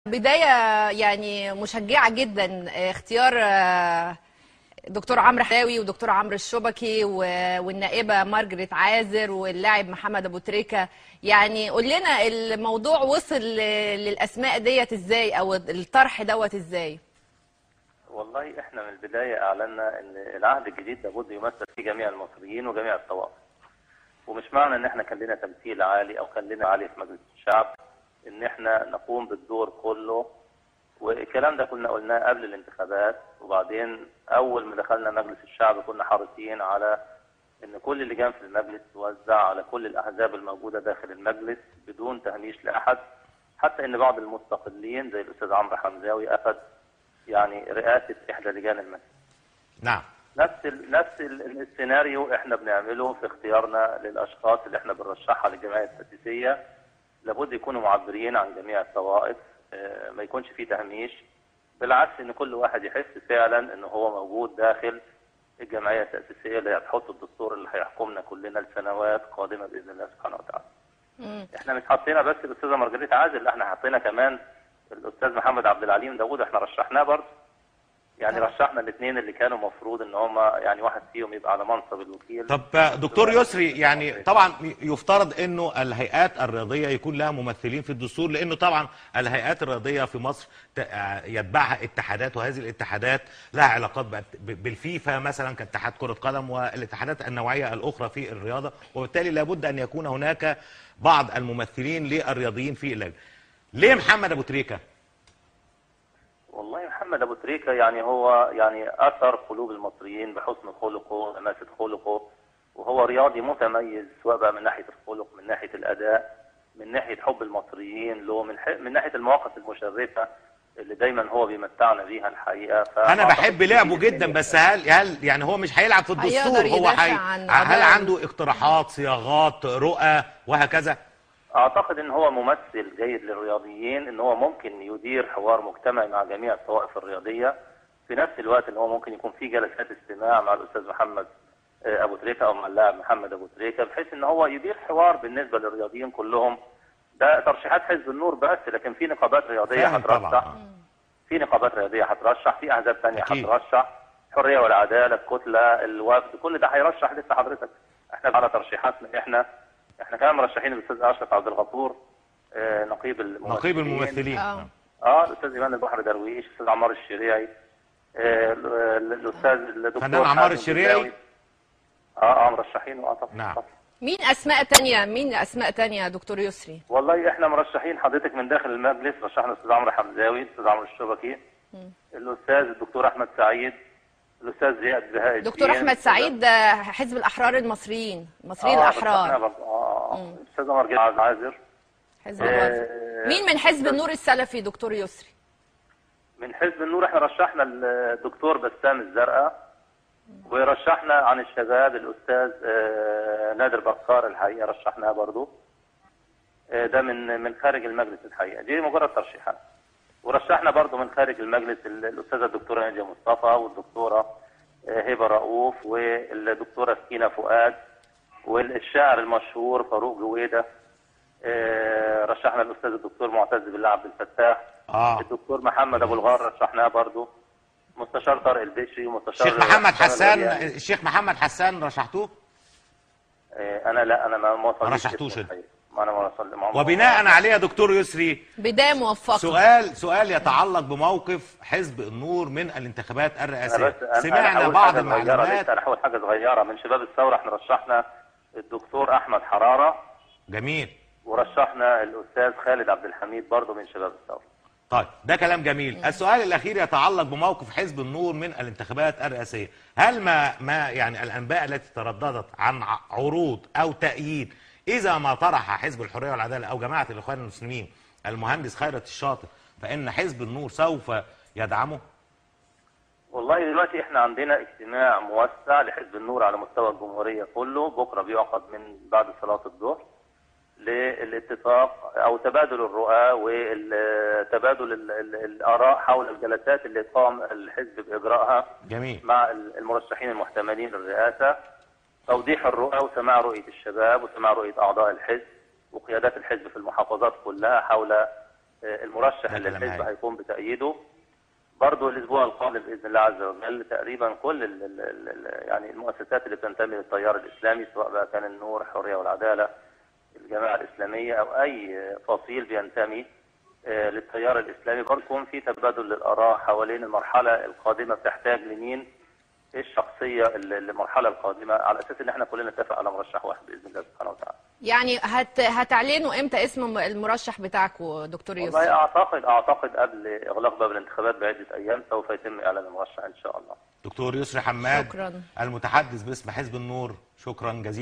بداية يعني مشجعة جدا اختيار آه، دكتور عمرو حلاوي ودكتور عمرو الشبكي و- والنائبة مارجريت عازر واللاعب محمد أبو تريكة يعني قول لنا الموضوع وصل ل- للأسماء ديت ازاي أو الطرح دوت ازاي والله احنا من البدايه اعلنا ان العهد الجديد لابد يمثل فيه جميع المصريين وجميع الطوائف. ومش معنى ان احنا كان لنا تمثيل عالي او كان لنا عالي في مجلس الشعب ان احنا نقوم بالدور كله والكلام ده كنا قلناه قبل الانتخابات وبعدين اول ما دخلنا مجلس الشعب كنا حريصين على ان كل اللجان في المجلس توزع على كل الاحزاب الموجوده داخل المجلس بدون تهميش لاحد حتى ان بعض المستقلين زي الاستاذ عمرو حمزاوي اخذ يعني رئاسه احدى لجان المجلس. نعم نفس ال نفس ال السيناريو احنا بنعمله في اختيارنا للاشخاص اللي احنا بنرشحها للجمعيه التاسيسيه لابد يكونوا معبرين عن جميع الطوائف اه، ما يكونش فيه تهميش بالعكس ان كل واحد يحس فعلا ان هو موجود داخل الجمعيه التاسيسيه اللي هتحط الدستور اللي هيحكمنا كلنا لسنوات قادمه باذن الله سبحانه وتعالى. مم. احنا مش حاطينا بس الاستاذه مارجريت عازل لا احنا حاطينا كمان الاستاذ محمد عبد العليم داوود احنا رشحناه برضه يعني طبعا. رشحنا الاثنين اللي كانوا مفروض ان هم يعني واحد فيهم يبقى على منصب الوكيل طب دكتور يسري يعني طبعا يفترض انه الهيئات الرياضيه يكون لها ممثلين في الدستور لانه طبعا الهيئات الرياضيه في مصر ت- يتبعها اتحادات وهذه الاتحادات لها علاقات بأت- ب- بالفيفا مثلا كاتحاد كره قدم والاتحادات النوعيه الاخرى في الرياضه وبالتالي لابد ان يكون هناك بعض الممثلين للرياضيين في اللجنه. ليه محمد ابو تريكه؟ والله محمد ابو تريكه يعني هو يعني اثر قلوب المصريين بحسن خلقه وماسه خلقه وهو رياضي متميز سواء بقى من ناحيه الخلق من ناحيه الاداء من ناحيه حب المصريين له من, ح... من ناحيه المواقف المشرفه اللي دايما هو بيمتعنا بيها الحقيقه انا فأعتقد بحب إن لعبه دي جدا بس هل هل يعني هو مش هيلعب في الدستور هيقدر هو يدافع هي عن هل قضايا- عنده اقتراحات صياغات رؤى وهكذا؟ اعتقد ان هو ممثل جيد للرياضيين ان هو ممكن يدير حوار مجتمعي مع جميع الطوائف الرياضيه في نفس الوقت ان هو ممكن يكون في جلسات استماع مع الاستاذ محمد آه، ابو تريكه او مع اللاعب محمد ابو تريكه بحيث ان هو يدير حوار بالنسبه للرياضيين كلهم ده ترشيحات حزب النور بس لكن في نقابات رياضيه فاهم طبعا هترشح آه. في نقابات رياضيه هترشح في احزاب ثانيه أكيد. هترشح الحريه والعداله الكتله الوفد كل ده هيرشح لسه حضرتك احنا على ترشيحاتنا احنا احنا كمان مرشحين الاستاذ اشرف عبد الغفور آه، نقيب الممثلين نقيب الممثلين آه. آه. اه الاستاذ ايمان البحر درويش الاستاذ عمار الشريعي آه، ال- ال- الاستاذ الدكتور فنان عمار حازم الشريعي؟ البداوي. اه اه مرشحين اه طبعا نعم. طبعاً. مين أسماء تانية مين أسماء تانية يا دكتور يسري والله احنا مرشحين حضرتك من داخل المجلس رشحنا الاستاذ عمرو حمزاوي الاستاذ عمرو الشبكي الاستاذ الدكتور احمد سعيد الاستاذ زياد بهاء الدين دكتور أحمد سعيد ده حزب الأحرار المصريين المصريين آه، رشحناه الأحرار برضه. اه اه الاستاذ مرجان عازر حزب آه، الوفد مين من حزب النور السلفي دكتور يسري من حزب النور احنا رشحنا الدكتور بسام الزرقاء ورشحنا عن الشباب الاستاذ آه، نادر بكار الحقيقه رشحناه برضو آه، ده من من خارج المجلس الحقيقه دي مجرد ترشيحات ورشحنا برضو من خارج المجلس ال- الاستاذه الدكتوره ناديه مصطفى والدكتوره آه، هبه رؤوف والدكتوره سكينه فؤاد والشاعر المشهور فاروق جويده آه، رشحنا الاستاذ الدكتور معتز بالله عبد الفتاح اه الدكتور محمد ابو الغار رشحناه برضو مستشار طارق البشري ومستشار الشيخ محمد حسن حسان الغرياني. الشيخ محمد حسان رشحتوه آه، انا لا انا ما ما وصلتش رشحتوش اسمه انت. الحقيقة. ما انا ما وصل ما وبناء عليه يا دكتور يسري بداية موفقة سؤال سؤال يتعلق بموقف حزب النور من الانتخابات انا الرئاسيه بس أنا سمعنا أنا بعض حاجة صغيرة المعلومات لسه انا هقول حاجه صغيره من شباب الثوره احنا رشحنا الدكتور احمد حراره جميل ورشحنا الاستاذ خالد عبد الحميد برضو من شباب الثوره طيب ده كلام جميل السؤال الاخير يتعلق بموقف حزب النور من الانتخابات الرئاسيه هل ما ما يعني الانباء التي ترددت عن ع- عروض او تأييد اذا ما طرح حزب الحريه والعداله او جماعه الاخوان المسلمين المهندس خيرت الشاطر فان حزب النور سوف يدعمه والله دلوقتي احنا عندنا اجتماع موسع لحزب النور على مستوى الجمهوريه كله بكره بيعقد من بعد صلاه الظهر للاتفاق او تبادل الرؤى وتبادل ال- ال- الاراء حول الجلسات اللي قام الحزب باجرائها جميل مع ال- المرشحين المحتملين للرئاسه توضيح الرؤى وسماع رؤيه الشباب وسماع رؤيه اعضاء الحزب وقيادات الحزب في المحافظات كلها حول آه، المرشح ده اللي كلام الحزب هايل. هيقوم بتأييده برضه الاسبوع القادم باذن الله عز وجل تقريبا كل ال ال ال ال يعني المؤسسات اللي بتنتمي للتيار الاسلامي سواء بقى كان النور الحريه والعداله الجماعه الاسلاميه او اي فصيل بينتمي آه، للتيار الاسلامي برضه يكون في تبادل للاراء حوالين المرحله القادمه بتحتاج لمين ايه الشخصيه اللي- المرحله القادمه على اساس ان احنا كلنا نتفق على مرشح واحد باذن الله سبحانه وتعالى. يعني هت... هتعلنوا امتى اسم المرشح بتاعكم دكتور والله يوسف اعتقد اعتقد قبل اغلاق باب الانتخابات بعده ايام سوف يتم اعلان المرشح ان شاء الله. دكتور يسري حماد شكراً. المتحدث باسم حزب النور شكرا جزيلا